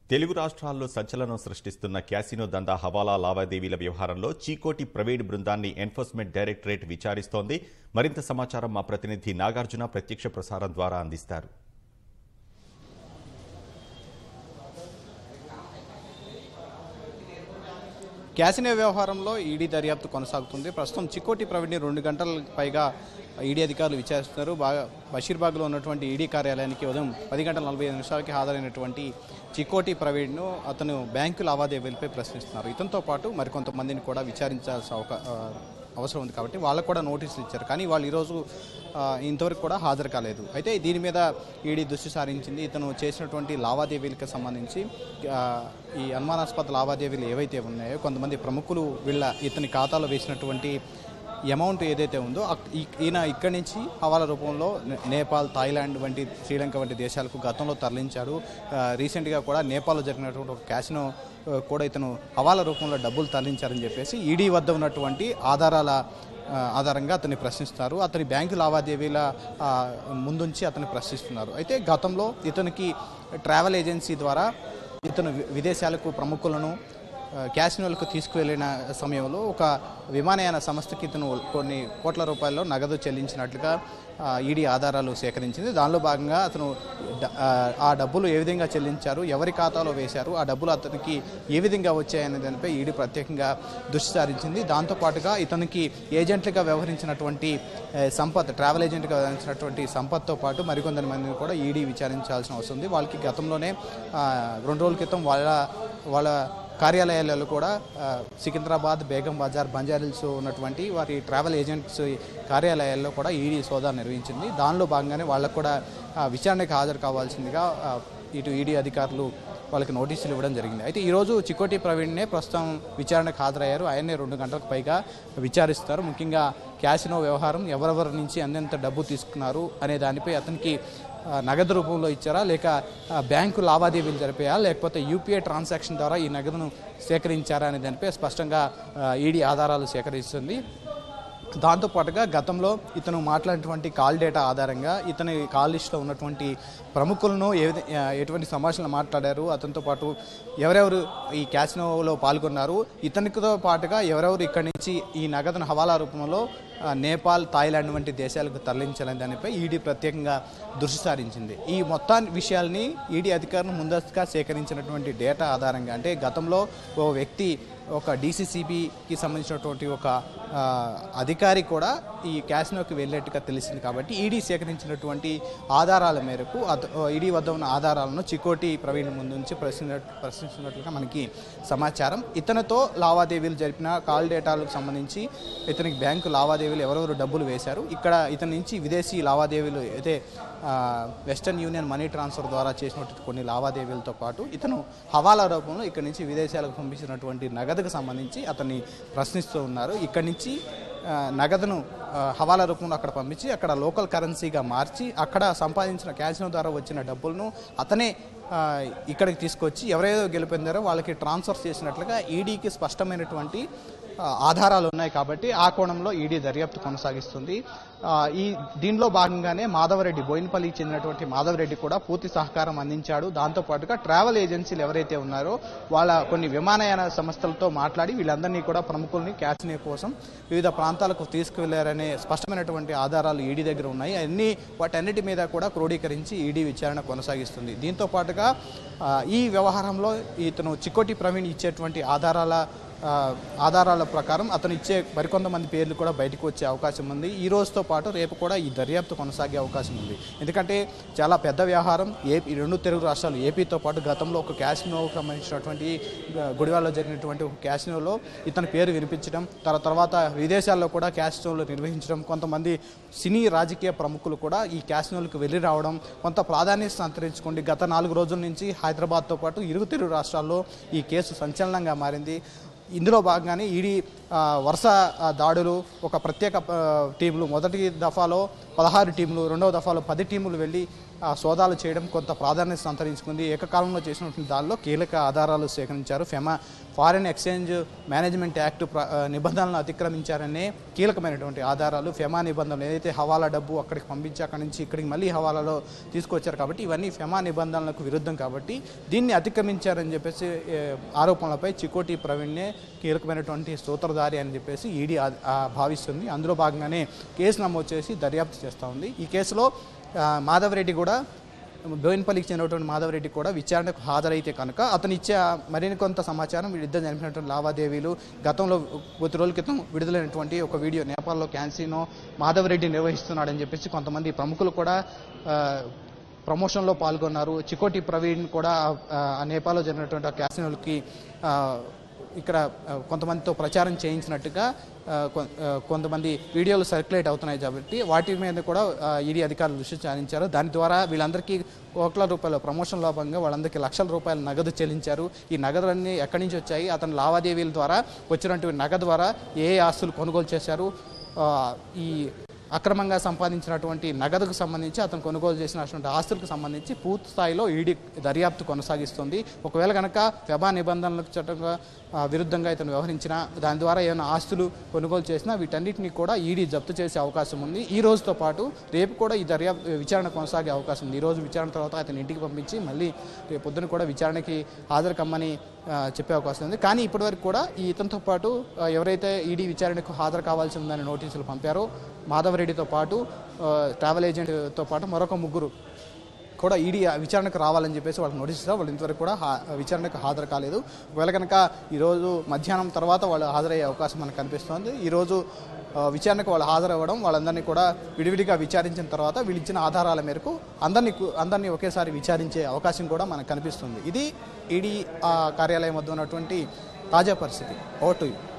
తెలుగు రాష్ట్రాల్లో సంచలనం సృష్టిస్తున్న క్యాసినో దందా హవాలా లావాదేవీల వ్యవహారంలో చీకోటి ప్రైవేట్ బృందాన్ని ఎన్ఫోర్స్మెంట్ డైరెక్టరేట్ విచారిస్తోంది మరింత సమాచారం మా ప్రతినిధి నాగార్జున ప్రత్యక్ష ప్రసారం ద్వారా అందిస్తారు క్యాసినో వ్యవహారంలో ఈడీ దర్యాప్తు కొనసాగుతుంది ప్రస్తుతం చిక్కోటి ప్రవీణ్ని రెండు గంటల పైగా ఈడీ అధికారులు విచారిస్తున్నారు బాగా బషీర్బాగ్లో ఉన్నటువంటి ఈడీ కార్యాలయానికి ఉదయం పది గంటల నలభై ఐదు నిమిషాలకి హాజరైనటువంటి చిక్కోటి ప్రవీణ్ను అతను బ్యాంకు లావాదేవీలపై ప్రశ్నిస్తున్నారు ఇతనితో పాటు మరికొంతమందిని కూడా విచారించాల్సిన అవకా ఆ, అవసరం ఉంది కాబట్టి వాళ్ళకు కూడా నోటీసులు ఇచ్చారు కానీ వాళ్ళు ఈరోజు ఆ, ఇంతవరకు కూడా హాజరు కాలేదు అయితే దీని మీద ఈడీ దృష్టి సారించింది ఇతను చేసినటువంటి లావాదేవీలకు సంబంధించి ఆ, ఈ అనుమానాస్పద లావాదేవీలు ఏవైతే ఉన్నాయో కొంతమంది ప్రముఖులు వీళ్ళ ఇతని ఖాతాలో వేసినటువంటి అమౌంట్ ఏదైతే ఉందో అక్- ఈ- ఈయన ఇక్కడి నుంచి హవాలా రూపంలో నే- నేపాల్ థాయిలాండ్ వంటి శ్రీలంక వంటి దేశాలకు గతంలో తరలించాడు ఆ, రీసెంట్గా కూడా నేపాల్లో జరిగినటువంటి ఒక క్యాసినో ఆ, కూడా ఇతను హవాలా రూపంలో డబ్బులు తరలించారని చెప్పేసి ఈడీ వద్ద ఉన్నటువంటి ఆధారాల ఆ, ఆధారంగా అతన్ని ప్రశ్నిస్తారు అతని బ్యాంకు లావాదేవీల ఆ, ముందుంచి అతన్ని ప్రశ్నిస్తున్నారు అయితే గతంలో ఇతనికి ట్రావెల్ ఏజెన్సీ ద్వారా ఇతను వి- విదేశాలకు ప్రముఖులను ఆ, క్యాసినోలకు తీసుకువెళ్ళిన సమయంలో ఒక విమానయాన సంస్థకి ఇతను కొన్ని కోట్ల రూపాయల్లో నగదు చెల్లించినట్లుగా ఆ, ఈడీ ఆధారాలు సేకరించింది దానిలో భాగంగా అతను డ- ఆ, ఆ డబ్బులు ఏ విధంగా చెల్లించారు ఎవరి ఖాతాలో వేశారు ఆ డబ్బులు అతనికి ఏ విధంగా వచ్చాయనే దానిపై ఈడీ ప్రత్యేకంగా దృష్టి సారించింది దాంతోపాటుగా ఇతనికి ఏజెంట్లుగా వ్యవహరించినటువంటి ఏ, సంపత్ ట్రావెల్ ఏజెంట్గా వ్యవహరించినటువంటి సంపత్తో పాటు మరికొందరి మందిని కూడా ఈడీ విచారించాల్సిన అవసరం ఉంది వాళ్ళకి గతంలోనే ఆ, రెండు రోజుల క్రితం వాళ్ళ వాళ్ళ కార్యాలయాలలో కూడా ఆ, సికింద్రాబాద్ బేగం బజార్ బంజారిల్స్ ఉన్నటువంటి వారి ట్రావెల్ ఏజెంట్స్ కార్యాలయాల్లో కూడా ఈడీ సోదా నిర్వహించింది దానిలో భాగంగానే వాళ్ళకు కూడా ఆ, విచారణకు హాజరు కావాల్సిందిగా ఆ, ఇటు ఈడీ అధికారులు వాళ్ళకి నోటీసులు ఇవ్వడం జరిగింది అయితే ఈరోజు చికోటి ప్రవీణ్నే ప్రస్తుతం విచారణకు హాజరయ్యారు ఆయన్నే రెండు గంటలకు పైగా విచారిస్తారు ముఖ్యంగా క్యాసినో వ్యవహారం ఎవరెవరి నుంచి ఎంతెంత డబ్బు తీసుకున్నారు అనే దానిపై అతనికి ఆ, నగదు రూపంలో ఇచ్చారా లేక ఆ, బ్యాంకు లావాదేవీలు జరిపాయా లేకపోతే యూపీఐ ట్రాన్సాక్షన్ ద్వారా ఈ నగదును సేకరించారా అనే దానిపై స్పష్టంగా ఈడీ ఆధారాలు సేకరిస్తుంది దాంతోపాటుగా గతంలో ఇతను మాట్లాడినటువంటి కాల్ డేటా ఆధారంగా ఇతని కాల్ లిస్ట్లో ఉన్నటువంటి ప్రముఖులను ఏ విధ- ఆ, ఎటువంటి సంభాషణలు మాట్లాడారు అతనితో పాటు ఎవరెవరు ఈ క్యాసినోలో పాల్గొన్నారు ఇతనితో పాటుగా ఎవరెవరు ఇక్కడి నుంచి ఈ నగదును హవాలా రూపంలో ఆ, నేపాల్ థాయిలాండ్ వంటి దేశాలకు తరలించాలని దానిపై ఈడీ ప్రత్యేకంగా దృష్టి సారించింది ఈ మొత్తాన్ని విషయాల్ని ఈడీ అధికారులు ముందస్తుగా సేకరించినటువంటి డేటా ఆధారంగా అంటే గతంలో ఓ వ్యక్తి ఒక డీసీసీబీకి సంబంధించినటువంటి ఒక ఆ, అధికారి కూడా ఈ క్యాసినోకి వెళ్ళినట్టుగా తెలిసింది కాబట్టి ఈడీ సేకరించినటువంటి ఆధారాల మేరకు అత- ఈడీ వద్ద ఉన్న ఆధారాలను చికోటి ప్రవీణ్ ముందు నుంచి ప్రశ్న ప్రశ్నిస్తున్నట్లుగా మనకి సమాచారం ఇతనితో లావాదేవీలు జరిపిన కాల్ డేటాలకు సంబంధించి ఇతనికి బ్యాంకు లావాదేవీలు ఎవరెవరు డబ్బులు వేశారు ఇక్కడ ఇతని నుంచి విదేశీ లావాదేవీలు అయితే ఆ, వెస్టర్న్ యూనియన్ మనీ ట్రాన్స్ఫర్ ద్వారా చేసినటువంటి కొన్ని లావాదేవీలతో పాటు ఇతను హవాలా రూపంలో ఇక్కడి నుంచి విదేశాలకు పంపించినటువంటి నగదుకు సంబంధించి అతన్ని ప్రశ్నిస్తూ ఉన్నారు ఇక్కడి నుంచి ఆ, నగదును ఆ, హవాలా రూపంలో అక్కడ పంపించి అక్కడ లోకల్ కరెన్సీగా మార్చి అక్కడ సంపాదించిన క్యాసినో ద్వారా వచ్చిన డబ్బులను అతనే ఆ, ఇక్కడికి తీసుకొచ్చి ఎవరైతే గెలుపొందారో వాళ్ళకి ట్రాన్స్ఫర్ చేసినట్లుగా ఈడీకి స్పష్టమైనటువంటి ఆ, ఆధారాలు ఉన్నాయి కాబట్టి ఆ కోణంలో ఈడీ దర్యాప్తు కొనసాగిస్తుంది ఆ, ఈ దీనిలో భాగంగానే మాధవరెడ్డి బోయినపల్లికి చెందినటువంటి మాధవరెడ్డి కూడా పూర్తి సహకారం అందించాడు దాంతోపాటుగా ట్రావెల్ ఏజెన్సీలు ఎవరైతే ఉన్నారో వాళ్ళ కొన్ని విమానయాన సంస్థలతో మాట్లాడి వీళ్ళందరినీ కూడా ప్రముఖుల్ని క్యాసినో కోసం వివిధ ప్రాంతాలకు తీసుకువెళ్లారనే స్పష్టమైనటువంటి ఆధారాలు ఈడీ దగ్గర ఉన్నాయి అన్ని వాటన్నిటి మీద కూడా క్రోడీకరించి ఈడీ విచారణ కొనసాగిస్తుంది దీంతో పాటుగా ఆ, ఈ వ్యవహారంలో ఇతను చికోటి ప్రవీణ్ ఇచ్చేటువంటి ఆధారాల ఆ, ఆధారాల ప్రకారం అతను ఇచ్చే మరికొంతమంది పేర్లు కూడా బయటకు వచ్చే అవకాశం ఉంది ఈ రోజుతో పాటు రేపు కూడా ఈ దర్యాప్తు కొనసాగే అవకాశం ఉంది ఎందుకంటే చాలా పెద్ద వ్యవహారం ఏపీ ఈ రెండు తెలుగు రాష్ట్రాలు ఏపీతో పాటు గతంలో ఒక క్యాసినోకి సంబంధించినటువంటి ఆ, గుడివాడలో జరిగినటువంటి ఒక క్యాసినోలో ఇతని పేరు వినిపించడం తర తర్వాత విదేశాల్లో కూడా క్యాసినోలు నిర్వహించడం కొంతమంది సినీ రాజకీయ ప్రముఖులు కూడా ఈ క్యాసినోలకు వెళ్ళి రావడం కొంత ప్రాధాన్యత సంతరించుకోండి గత నాలుగు రోజుల నుంచి హైదరాబాద్తో పాటు ఇరుగు తెలుగు రాష్ట్రాల్లో ఈ కేసు సంచలనంగా మారింది ఇందులో భాగంగానే ఈడీ ఆ, వరుస ఆ, దాడులు ఒక ప్రత్యేక ఆ, టీంలు మొదటి దఫాలో పదహారు టీంలు రెండవ దఫాలో పది టీములు వెళ్ళి ఆ, సోదాలు చేయడం కొంత ప్రాధాన్యత సంతరించుకుంది ఏకకాలంలో చేసినటువంటి దానిలో కీలక ఆధారాలు సేకరించారు FEMA foreign exchange management act ప్ర- ఆ, నిబంధనలను అతిక్రమించారనే కీలకమైనటువంటి ఆధారాలు ఫెమా నిబంధనలు ఏదైతే హవాలా డబ్బు అక్కడికి పంపించి అక్కడి నుంచి ఇక్కడికి మళ్ళీ హవాలాలో తీసుకొచ్చారు కాబట్టి ఇవన్నీ ఫెమా నిబంధనలకు విరుద్ధం కాబట్టి దీన్ని అతిక్రమించారని చెప్పేసి ఏ, ఆరోపణలపై చికోటి ప్రవీణ్నే కీలకమైనటువంటి సూత్రధారి అని చెప్పేసి ఈడీ ఆ- ఆ భావిస్తుంది అందులో భాగంగానే కేసు నమోదు చేసి దర్యాప్తు చేస్తూ ఉంది ఈ కేసులో ఆ, మాధవరెడ్డి కూడా బోయిన్పల్లికి చెందినటువంటి మాధవరెడ్డి కూడా విచారణకు హాజరైతే కనుక అతను ఇచ్చే మరిన్ని కొంత సమాచారం వీళ్ళిద్దరు జరిపినటువంటి లావాదేవీలు గతంలో కొద్ది రోజుల క్రితం విడుదలైనటువంటి ఒక వీడియో నేపాల్లో క్యాన్సినో మాధవరెడ్డి నిర్వహిస్తున్నాడని చెప్పేసి కొంతమంది ప్రముఖులు కూడా ఆ, ప్రమోషన్లో పాల్గొన్నారు చికోటి ప్రవీణ్ కూడా ఆ, ఆ నేపాల్లో జరిగినటువంటి ఆ క్యాసినోలకి ఆ, ఇక్కడ ఆ, కొంతమందితో ప్రచారం చేయించినట్టుగా ఆ, కొ- ఆ, కొంతమంది వీడియోలు సర్క్యులేట్ అవుతున్నాయి కాబట్టి వాటి మీద కూడా ఈడీ అధికారులు దృష్టి సారించారు దాని ద్వారా వీళ్ళందరికీ కోట్ల రూపాయల ప్రమోషన్ లాభంగా వాళ్ళందరికీ లక్షల రూపాయల నగదు చెల్లించారు ఈ నగదులన్నీ ఎక్కడి నుంచి వచ్చాయి అతని లావాదేవీల ద్వారా వచ్చినటువంటి నగదు ద్వారా ఏ ఏ ఆస్తులు కొనుగోలు చేశారు ఆ, ఈ అక్రమంగా సంపాదించినటువంటి నగదుకు సంబంధించి అతను కొనుగోలు చేసినటువంటి ఆస్తులకు సంబంధించి పూర్తి స్థాయిలో ఈడీ దర్యాప్తు కొనసాగిస్తుంది ఒకవేళ కనుక ఫెబా నిబంధనలకు చట్టంగా ఆ, విరుద్ధంగా ఇతను వ్యవహరించినా దాని ద్వారా ఏమైనా ఆస్తులు కొనుగోలు చేసినా వీటన్నిటిని కూడా ఈడీ జప్తు చేసే అవకాశం ఉంది ఈ రోజుతో పాటు రేపు కూడా ఈ దర్యాప్తు విచారణ కొనసాగే అవకాశం ఉంది ఈ రోజు విచారణ తర్వాత అతని ఇంటికి పంపించి మళ్ళీ రేపు పొద్దున కూడా విచారణకి హాజరు కమ్మని ఆ, చెప్పే అవకాశం ఉంది కానీ ఇప్పటివరకు కూడా ఈ ఇతనితో పాటు ఆ, ఎవరైతే ఈడీ విచారణకు హాజరు కావాల్సి ఉందని నోటీసులు పంపారో మాధవరెడ్డితో పాటు ఆ, ట్రావెల్ ఏజెంట్తో పాటు మరొక ముగ్గురు కూడా ఈడీ విచారణకు రావాలని చెప్పేసి వాళ్ళకి నోటీస్ ఇస్తారు వాళ్ళు ఇంతవరకు కూడా హా- విచారణకు హాజరు కాలేదు ఒకవేళ కనుక ఈరోజు మధ్యాహ్నం తర్వాత వాళ్ళు హాజరయ్యే అవకాశం మనకు కనిపిస్తోంది ఈరోజు ఆ, విచారణకు వాళ్ళు హాజరవ్వడం వాళ్ళందరినీ కూడా విడివిడిగా విచారించిన తర్వాత వీళ్ళు ఇచ్చిన ఆధారాల మేరకు అందరినీ కు- అందరినీ ఒకేసారి విచారించే అవకాశం కూడా మనకు కనిపిస్తుంది ఇది ఈడీ ఆ, కార్యాలయం వద్ద ఉన్నటువంటి తాజా పరిస్థితి ఓటు